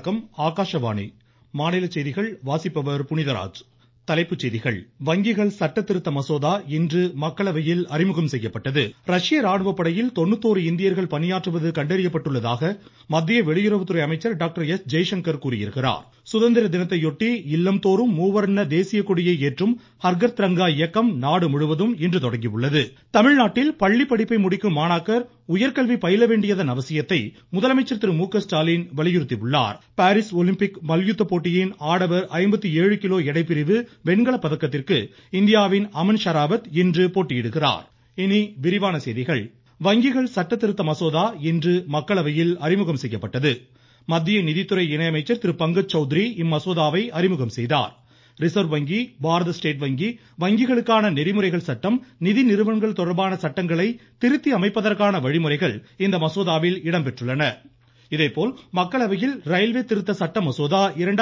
வணக்கம் ஆகாஷவாணி மாநில செய்திகள் வாசிப்பவர் புனிதராஜ் தலைப்புச் செய்திகள் வங்கிகள் சட்ட திருத்த மசோதா இன்று மக்களவையில் அறிமுகம் செய்யப்பட்டது ரஷ்ய ராணுவ படையில் இந்தியர்கள் பணியாற்றுவது கண்டறியப்பட்டுள்ளதாக மத்திய வெளியுறவுத்துறை அமைச்சர் டாக்டர் எஸ் ஜெய்சங்கர் கூறியிருக்கிறார் சுதந்திர தினத்தையொட்டி இல்லம்தோறும் மூவர்ண தேசிய கொடியை ஏற்றும் ஹர்கர் திரங்கா இயக்கம் நாடு முழுவதும் இன்று தொடங்கியுள்ளது தமிழ்நாட்டில் பள்ளி படிப்பை முடிக்கும் மாணாக்கர் உயர்கல்வி பயில வேண்டியதன் அவசியத்தை முதலமைச்சர் திரு மு க ஸ்டாலின் வலியுறுத்தியுள்ளார் பாரீஸ் ஒலிம்பிக் மல்யுத்த போட்டியின் ஆடவர் கிலோ எடைப்பிரிவு வெண்கல பதக்கத்திற்கு இந்தியாவின் அமன் ஷராவத் இன்று போட்டியிடுகிறார் இனி விரிவான செய்திகள் வங்கிகள் சட்ட திருத்த மசோதா இன்று மக்களவையில் அறிமுகம் செய்யப்பட்டது மத்திய நிதித்துறை இணை அமைச்சர் திரு பங்கஜ் சௌத்ரி இம்மசோதாவை அறிமுகம் செய்தார் ரிசர்வ் வங்கி பாரத ஸ்டேட் வங்கி வங்கிகளுக்கான நெறிமுறைகள் சட்டம் நிதி நிறுவனங்கள் தொடர்பான சட்டங்களை திருத்தி அமைப்பதற்கான வழிமுறைகள் இந்த மசோதாவில் இடம்பெற்றுள்ளன இதேபோல் மக்களவையில் ரயில்வே திருத்த சட்ட மசோதா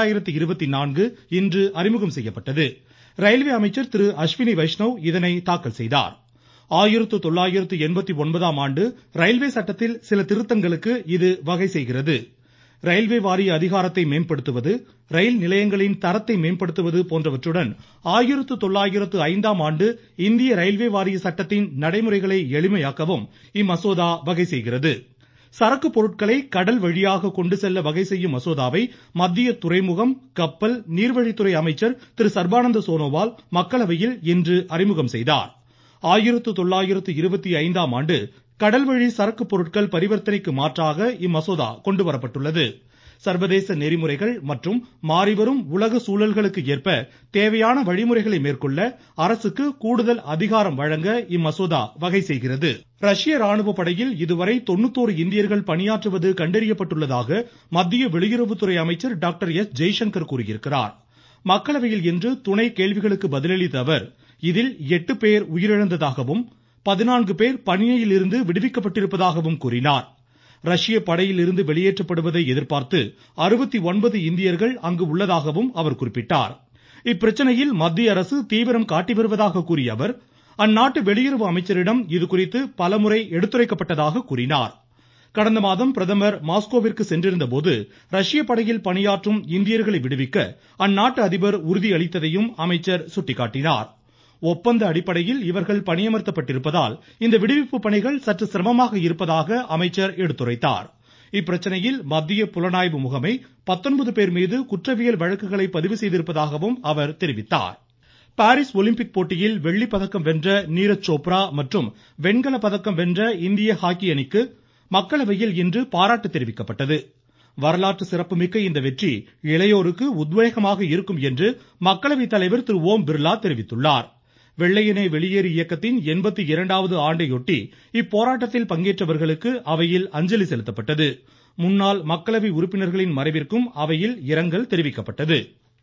இன்று அறிமுகம் செய்யப்பட்டது ரயில்வே அமைச்சர் திரு அஸ்வினி வைஷ்ணவ் இதனை தாக்கல் செய்தார் ஆண்டு ரயில்வே சட்டத்தில் சில திருத்தங்களுக்கு இது வகை செய்கிறது ரயில்வே வாரிய அதிகாரத்தை மேம்படுத்துவது ரயில் நிலையங்களின் தரத்தை மேம்படுத்துவது போன்றவற்றுடன் ஐந்தாம் ஆண்டு இந்திய ரயில்வே வாரிய சட்டத்தின் நடைமுறைகளை எளிமையாக்கவும் இம்மசோதா வகை செய்கிறது சரக்கு பொருட்களை கடல் வழியாக கொண்டு செல்ல வகை செய்யும் மசோதாவை மத்திய துறைமுகம் கப்பல் நீர்வழித்துறை அமைச்சர் திரு சர்பானந்த சோனோவால் மக்களவையில் இன்று அறிமுகம் செய்தார் ஐந்தாம் ஆண்டு கடல்வழி சரக்கு பொருட்கள் பரிவர்த்தனைக்கு மாற்றாக இம்மசோதா கொண்டு வரப்பட்டுள்ளது சர்வதேச நெறிமுறைகள் மற்றும் மாறிவரும் உலக சூழல்களுக்கு ஏற்ப தேவையான வழிமுறைகளை மேற்கொள்ள அரசுக்கு கூடுதல் அதிகாரம் வழங்க இம்மசோதா வகை செய்கிறது ரஷ்ய ராணுவ படையில் இதுவரை இந்தியர்கள் பணியாற்றுவது கண்டறியப்பட்டுள்ளதாக மத்திய வெளியுறவுத்துறை அமைச்சர் டாக்டர் எஸ் ஜெய்சங்கர் கூறியிருக்கிறார் மக்களவையில் இன்று துணை கேள்விகளுக்கு பதிலளித்த அவர் இதில் எட்டு பேர் உயிரிழந்ததாகவும் பதினான்கு பேர் பணியில் இருந்து விடுவிக்கப்பட்டிருப்பதாகவும் கூறினார் ரஷ்ய படையில் இருந்து வெளியேற்றப்படுவதை எதிர்பார்த்து இந்தியர்கள் அங்கு உள்ளதாகவும் அவர் குறிப்பிட்டார் இப்பிரச்சனையில் மத்திய அரசு தீவிரம் காட்டி வருவதாக கூறிய அவர் அந்நாட்டு வெளியுறவு அமைச்சரிடம் இதுகுறித்து பலமுறை எடுத்துரைக்கப்பட்டதாக கூறினார் கடந்த மாதம் பிரதமர் மாஸ்கோவிற்கு சென்றிருந்த போது ரஷ்ய படையில் பணியாற்றும் இந்தியர்களை விடுவிக்க அந்நாட்டு அதிபர் உறுதியளித்ததையும் அமைச்சர் சுட்டிக்காட்டினார் ஒப்பந்த அடிப்படையில் இவர்கள் பணியமர்த்தப்பட்டிருப்பதால் இந்த விடுவிப்பு பணிகள் சற்று சிரமமாக இருப்பதாக அமைச்சர் எடுத்துரைத்தார் இப்பிரச்சனையில் மத்திய புலனாய்வு முகமை பேர் மீது குற்றவியல் வழக்குகளை பதிவு செய்திருப்பதாகவும் அவர் தெரிவித்தார் பாரீஸ் ஒலிம்பிக் போட்டியில் வெள்ளி பதக்கம் வென்ற நீரஜ் சோப்ரா மற்றும் வெண்கல பதக்கம் வென்ற இந்திய ஹாக்கி அணிக்கு மக்களவையில் இன்று பாராட்டு தெரிவிக்கப்பட்டது வரலாற்று சிறப்புமிக்க இந்த வெற்றி இளையோருக்கு உத்வேகமாக இருக்கும் என்று மக்களவைத் தலைவர் திரு ஓம் பிர்லா தெரிவித்துள்ளார் வெள்ளையனே வெளியேறு இயக்கத்தின் எண்பத்தி இரண்டாவது ஆண்டையொட்டி இப்போராட்டத்தில் பங்கேற்றவர்களுக்கு அவையில் அஞ்சலி செலுத்தப்பட்டது முன்னாள் மக்களவை உறுப்பினர்களின் மறைவிற்கும் அவையில் இரங்கல் தெரிவிக்கப்பட்டது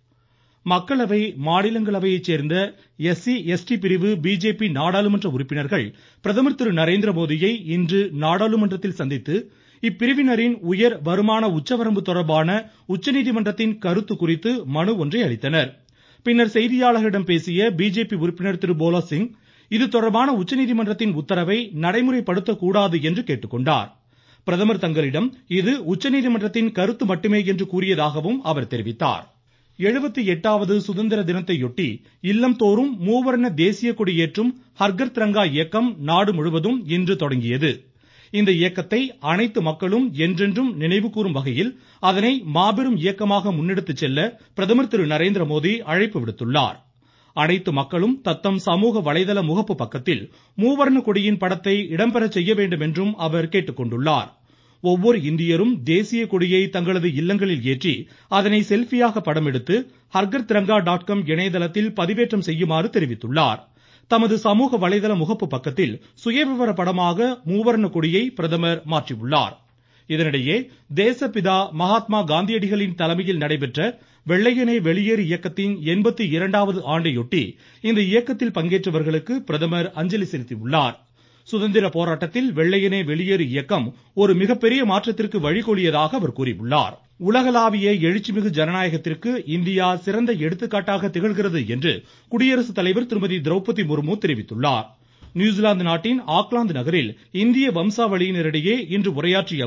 மக்களவை மாநிலங்களவையைச் சேர்ந்த எஸ்சி எஸ்டி பிரிவு பிஜேபி நாடாளுமன்ற உறுப்பினர்கள் பிரதமர் திரு நரேந்திரமோடியை இன்று நாடாளுமன்றத்தில் சந்தித்து இப்பிரிவினரின் உயர் வருமான உச்சவரம்பு தொடர்பான உச்சநீதிமன்றத்தின் கருத்து குறித்து மனு ஒன்றை அளித்தனர் பின்னர் செய்தியாளர்களிடம் பேசிய பிஜேபி உறுப்பினர் திரு போலா சிங் இது தொடர்பான உச்சநீதிமன்றத்தின் உத்தரவை நடைமுறைப்படுத்தக்கூடாது என்று கேட்டுக்கொண்டார் பிரதமர் தங்களிடம் இது உச்சநீதிமன்றத்தின் கருத்து மட்டுமே என்று கூறியதாகவும் அவர் தெரிவித்தார் எழுபத்தி எட்டாவது சுதந்திர தினத்தையொட்டி இல்லம்தோறும் மூவர்ண தேசிய கொடி ஏற்றும் ஹர்கர் திரங்கா இயக்கம் நாடு முழுவதும் இன்று தொடங்கியது இந்த இயக்கத்தை அனைத்து மக்களும் என்றென்றும் நினைவு கூறும் வகையில் அதனை மாபெரும் இயக்கமாக முன்னெடுத்துச் செல்ல பிரதமர் திரு நரேந்திரமோடி அழைப்பு விடுத்துள்ளார் அனைத்து மக்களும் தத்தம் சமூக வலைதள முகப்பு பக்கத்தில் மூவர்ண கொடியின் படத்தை இடம்பெற செய்ய வேண்டும் என்றும் அவர் கேட்டுக்கொண்டுள்ளார் ஒவ்வொரு இந்தியரும் தேசிய கொடியை தங்களது இல்லங்களில் ஏற்றி அதனை செல்பியாக படம் எடுத்து ஹர்கர் திரங்கா டாட் காம் இணையதளத்தில் பதிவேற்றம் செய்யுமாறு தெரிவித்துள்ளார் தமது சமூக வலைதள முகப்பு பக்கத்தில் சுயவிவர படமாக மூவர்ண கொடியை பிரதமர் மாற்றியுள்ளார் இதனிடையே தேசப்பிதா மகாத்மா காந்தியடிகளின் தலைமையில் நடைபெற்ற வெள்ளையனே வெளியேறு இயக்கத்தின் எண்பத்தி இரண்டாவது ஆண்டையொட்டி இந்த இயக்கத்தில் பங்கேற்றவர்களுக்கு பிரதமர் அஞ்சலி செலுத்தியுள்ளார் சுதந்திர போராட்டத்தில் வெள்ளையனே வெளியேறு இயக்கம் ஒரு மிகப்பெரிய மாற்றத்திற்கு வழிகோலியதாக அவர் கூறியுள்ளார் உலகளாவிய எழுச்சிமிகு ஜனநாயகத்திற்கு இந்தியா சிறந்த எடுத்துக்காட்டாக திகழ்கிறது என்று குடியரசுத் தலைவர் திருமதி திரௌபதி முர்மு தெரிவித்துள்ளார் நியூசிலாந்து நாட்டின் ஆக்லாந்து நகரில் இந்திய வம்சாவளியினரிடையே இன்று உரையாற்றிய அவர்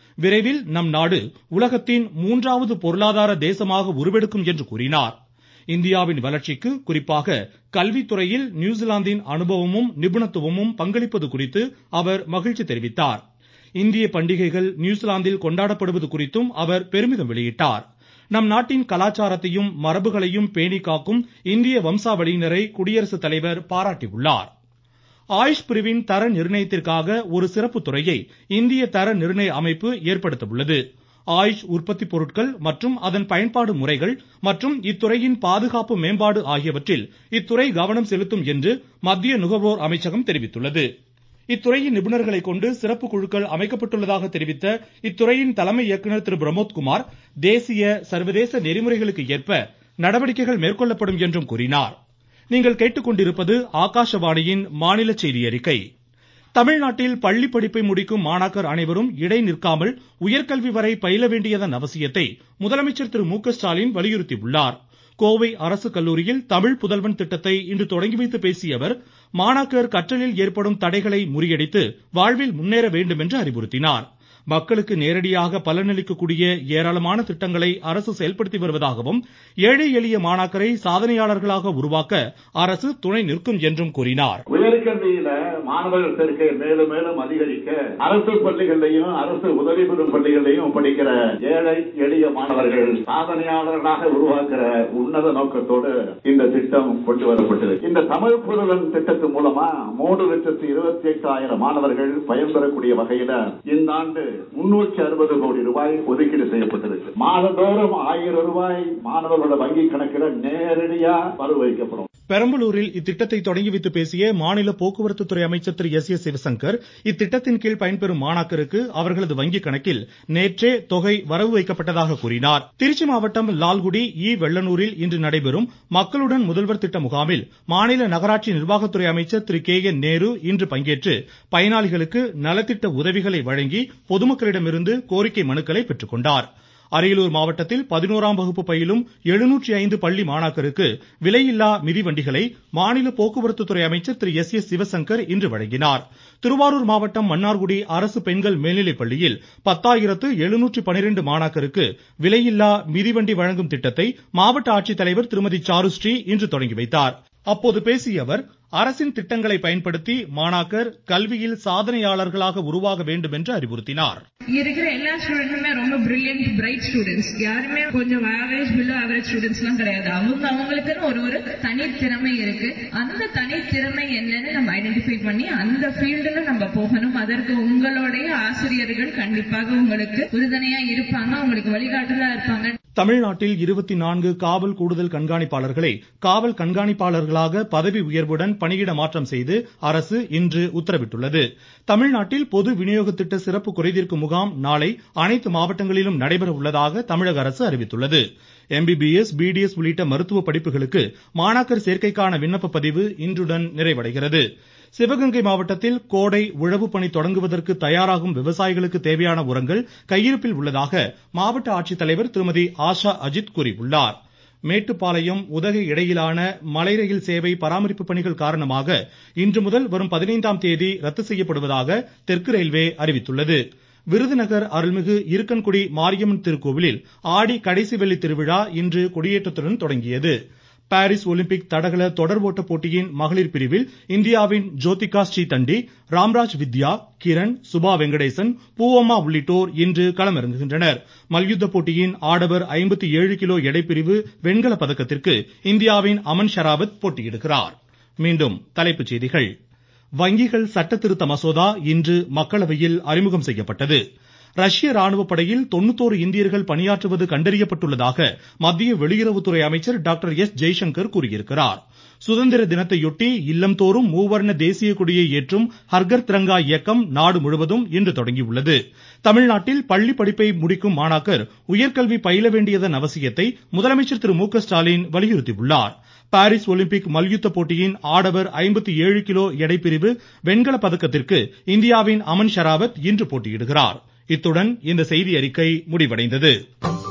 விரைவில் நம் நாடு உலகத்தின் மூன்றாவது பொருளாதார தேசமாக உருவெடுக்கும் என்று கூறினார் இந்தியாவின் வளர்ச்சிக்கு குறிப்பாக கல்வித்துறையில் நியூசிலாந்தின் அனுபவமும் நிபுணத்துவமும் பங்களிப்பது குறித்து அவர் மகிழ்ச்சி தெரிவித்தார் இந்திய பண்டிகைகள் நியூசிலாந்தில் கொண்டாடப்படுவது குறித்தும் அவர் பெருமிதம் வெளியிட்டார் நம் நாட்டின் கலாச்சாரத்தையும் மரபுகளையும் பேணி காக்கும் இந்திய வம்சாவளியினரை குடியரசுத் தலைவர் பாராட்டியுள்ளார் ஆயுஷ் பிரிவின் தர நிர்ணயத்திற்காக ஒரு சிறப்பு துறையை இந்திய தர நிர்ணய அமைப்பு ஏற்படுத்த உள்ளது ஆயுஷ் உற்பத்தி பொருட்கள் மற்றும் அதன் பயன்பாடு முறைகள் மற்றும் இத்துறையின் பாதுகாப்பு மேம்பாடு ஆகியவற்றில் இத்துறை கவனம் செலுத்தும் என்று மத்திய நுகர்வோர் அமைச்சகம் தெரிவித்துள்ளது இத்துறையின் நிபுணர்களை கொண்டு சிறப்பு குழுக்கள் அமைக்கப்பட்டுள்ளதாக தெரிவித்த இத்துறையின் தலைமை இயக்குநர் திரு பிரமோத்குமார் தேசிய சர்வதேச நெறிமுறைகளுக்கு ஏற்ப நடவடிக்கைகள் மேற்கொள்ளப்படும் என்றும் கூறினார் நீங்கள் கேட்டுக்கொண்டிருப்பது ஆகாஷவாணியின் மாநில செய்தி அறிக்கை தமிழ்நாட்டில் பள்ளி படிப்பை முடிக்கும் மாணாக்கர் அனைவரும் இடை நிற்காமல் உயர்கல்வி வரை பயில வேண்டியதன் அவசியத்தை முதலமைச்சர் திரு மு க ஸ்டாலின் வலியுறுத்தியுள்ளார் கோவை அரசு கல்லூரியில் தமிழ் புதல்வன் திட்டத்தை இன்று தொடங்கி வைத்து பேசிய அவர் மாணாக்கர் கற்றலில் ஏற்படும் தடைகளை முறியடித்து வாழ்வில் முன்னேற வேண்டும் என்று அறிவுறுத்தினார் மக்களுக்கு நேரடியாக பலனளிக்கக்கூடிய ஏராளமான திட்டங்களை அரசு செயல்படுத்தி வருவதாகவும் ஏழை எளிய மாணாக்கரை சாதனையாளர்களாக உருவாக்க அரசு துணை நிற்கும் என்றும் கூறினார் உயர்கல்வியில மாணவர்கள் சேர்க்கை மேலும் மேலும் அதிகரிக்க அரசு பள்ளிகளிலையும் அரசு உதவி பெறும் பள்ளிகளிலையும் படிக்கிற ஏழை எளிய மாணவர்கள் சாதனையாளர்களாக உருவாக்குற உன்னத நோக்கத்தோடு இந்த திட்டம் கொண்டு வரப்பட்டது இந்த தமிழ் புதலன் திட்டத்தின் மூலமா மூன்று லட்சத்து இருபத்தி எட்டாயிரம் மாணவர்கள் பயன்பெறக்கூடிய வகையில இந்த ஆண்டு முன்னூற்றி அறுபது கோடி ரூபாய் ஒதுக்கீடு செய்யப்பட்டிருக்கு மாதந்தோறும் ஆயிரம் ரூபாய் மாணவர்களோட வங்கி கணக்கில் நேரடியா வரவு வைக்கப்படும் பெரம்பலூரில் இத்திட்டத்தை தொடங்கி வைத்து பேசிய மாநில போக்குவரத்து துறை அமைச்சர் திரு எஸ் ஏ சிவசங்கர் இத்திட்டத்தின் கீழ் பயன்பெறும் மாணாக்கருக்கு அவர்களது வங்கி கணக்கில் நேற்றே தொகை வரவு வைக்கப்பட்டதாக கூறினார் திருச்சி மாவட்டம் லால்குடி ஈ வெள்ளனூரில் இன்று நடைபெறும் மக்களுடன் முதல்வர் திட்ட முகாமில் மாநில நகராட்சி நிர்வாகத்துறை அமைச்சர் திரு கே என் நேரு இன்று பங்கேற்று பயனாளிகளுக்கு நலத்திட்ட உதவிகளை வழங்கி பொதுமக்களிடமிருந்து கோரிக்கை மனுக்களை பெற்றுக்கொண்டார் அரியலூர் மாவட்டத்தில் பதினோராம் வகுப்பு பயிலும் எழுநூற்றி ஐந்து பள்ளி மாணாக்கருக்கு விலையில்லா மிதிவண்டிகளை மாநில போக்குவரத்து துறை அமைச்சர் திரு எஸ் எஸ் சிவசங்கர் இன்று வழங்கினார் திருவாரூர் மாவட்டம் மன்னார்குடி அரசு பெண்கள் மேல்நிலைப் பள்ளியில் பத்தாயிரத்து எழுநூற்றி பனிரெண்டு மாணாக்கருக்கு விலையில்லா மிதிவண்டி வழங்கும் திட்டத்தை மாவட்ட ஆட்சித்தலைவர் திருமதி சாருஸ்ரீ இன்று தொடங்கி வைத்தார் அப்போது பேசிய அவர் அரசின் திட்டங்களை பயன்படுத்தி மாணாக்கர் கல்வியில் சாதனையாளர்களாக உருவாக வேண்டும் என்று அறிவுறுத்தினார் இருக்கிற எல்லா ஸ்டூடெண்ட்டுமே ரொம்ப பிரில்லியன்ட் பிரைட் ஸ்டூடெண்ட்ஸ் யாருமே கொஞ்சம் ஆவரேஜ் பிலோ ஆவரேஜ் ஸ்டூடெண்ட்ஸ் எல்லாம் கிடையாது அவங்க அவங்களுக்குன்னு ஒரு ஒரு தனித்திறமை இருக்கு அந்த தனித்திறமை என்னன்னு நம்ம ஐடென்டிஃபை பண்ணி அந்த ஃபீல்டுல நம்ம போகணும் அதற்கு உங்களுடைய ஆசிரியர்கள் கண்டிப்பாக உங்களுக்கு உறுதுணையா இருப்பாங்க உங்களுக்கு வழிகாட்டுதலா இருப்பாங்க தமிழ்நாட்டில் இருபத்தி நான்கு காவல் கூடுதல் கண்காணிப்பாளர்களை காவல் கண்காணிப்பாளர்களாக பதவி உயர்வுடன் பணியிட மாற்றம் செய்து அரசு இன்று உத்தரவிட்டுள்ளது தமிழ்நாட்டில் பொது விநியோக திட்ட சிறப்பு குறைதீர்க்கும் முகாம் நாளை அனைத்து மாவட்டங்களிலும் நடைபெற உள்ளதாக தமிழக அரசு அறிவித்துள்ளது எம்பிபிஎஸ் பிடிஎஸ் உள்ளிட்ட மருத்துவ படிப்புகளுக்கு மாணாக்கர் சேர்க்கைக்கான விண்ணப்ப பதிவு இன்றுடன் நிறைவடைகிறது சிவகங்கை மாவட்டத்தில் கோடை உழவு பணி தொடங்குவதற்கு தயாராகும் விவசாயிகளுக்கு தேவையான உரங்கள் கையிருப்பில் உள்ளதாக மாவட்ட ஆட்சித்தலைவர் திருமதி ஆஷா அஜித் கூறியுள்ளார் மேட்டுப்பாளையம் உதகை இடையிலான மலை ரயில் சேவை பராமரிப்பு பணிகள் காரணமாக இன்று முதல் வரும் பதினைந்தாம் தேதி ரத்து செய்யப்படுவதாக தெற்கு ரயில்வே அறிவித்துள்ளது விருதுநகர் அருள்மிகு இருக்கன்குடி மாரியம்மன் திருக்கோவிலில் ஆடி கடைசி வெள்ளி திருவிழா இன்று கொடியேற்றத்துடன் தொடங்கியது பாரிஸ் ஒலிம்பிக் தடகள தொடர் ஓட்ட போட்டியின் மகளிர் பிரிவில் இந்தியாவின் ஜோதிகா ஸ்ரீதண்டி ராம்ராஜ் வித்யா கிரண் சுபா வெங்கடேசன் பூவம்மா உள்ளிட்டோர் இன்று களமிறங்குகின்றனர் மல்யுத்த போட்டியின் ஆடவர் ஐம்பத்தி ஏழு கிலோ எடைப்பிரிவு வெண்கல பதக்கத்திற்கு இந்தியாவின் அமன் ஷராவத் போட்டியிடுகிறார் மீண்டும் தலைப்புச் செய்திகள் வங்கிகள் சட்ட திருத்த மசோதா இன்று மக்களவையில் அறிமுகம் செய்யப்பட்டது ரஷ்ய ராணுவ படையில் தொண்ணூத்தோரு இந்தியர்கள் பணியாற்றுவது கண்டறியப்பட்டுள்ளதாக மத்திய வெளியுறவுத்துறை அமைச்சர் டாக்டர் எஸ் ஜெய்சங்கர் கூறியிருக்கிறார் சுதந்திர தினத்தையொட்டி இல்லம்தோறும் மூவர்ண தேசிய கொடியை ஏற்றும் ஹர்கர் திரங்கா இயக்கம் நாடு முழுவதும் இன்று தொடங்கியுள்ளது தமிழ்நாட்டில் பள்ளி படிப்பை முடிக்கும் மாணாக்கர் உயர்கல்வி பயில வேண்டியதன் அவசியத்தை முதலமைச்சர் திரு மு க ஸ்டாலின் வலியுறுத்தியுள்ளார் பாரிஸ் ஒலிம்பிக் மல்யுத்த போட்டியின் ஆடவர் ஐம்பத்தி ஏழு கிலோ எடைப்பிரிவு வெண்கல பதக்கத்திற்கு இந்தியாவின் அமன் ஷராவத் இன்று போட்டியிடுகிறார் இத்துடன் இந்த செய்தி அறிக்கை முடிவடைந்தது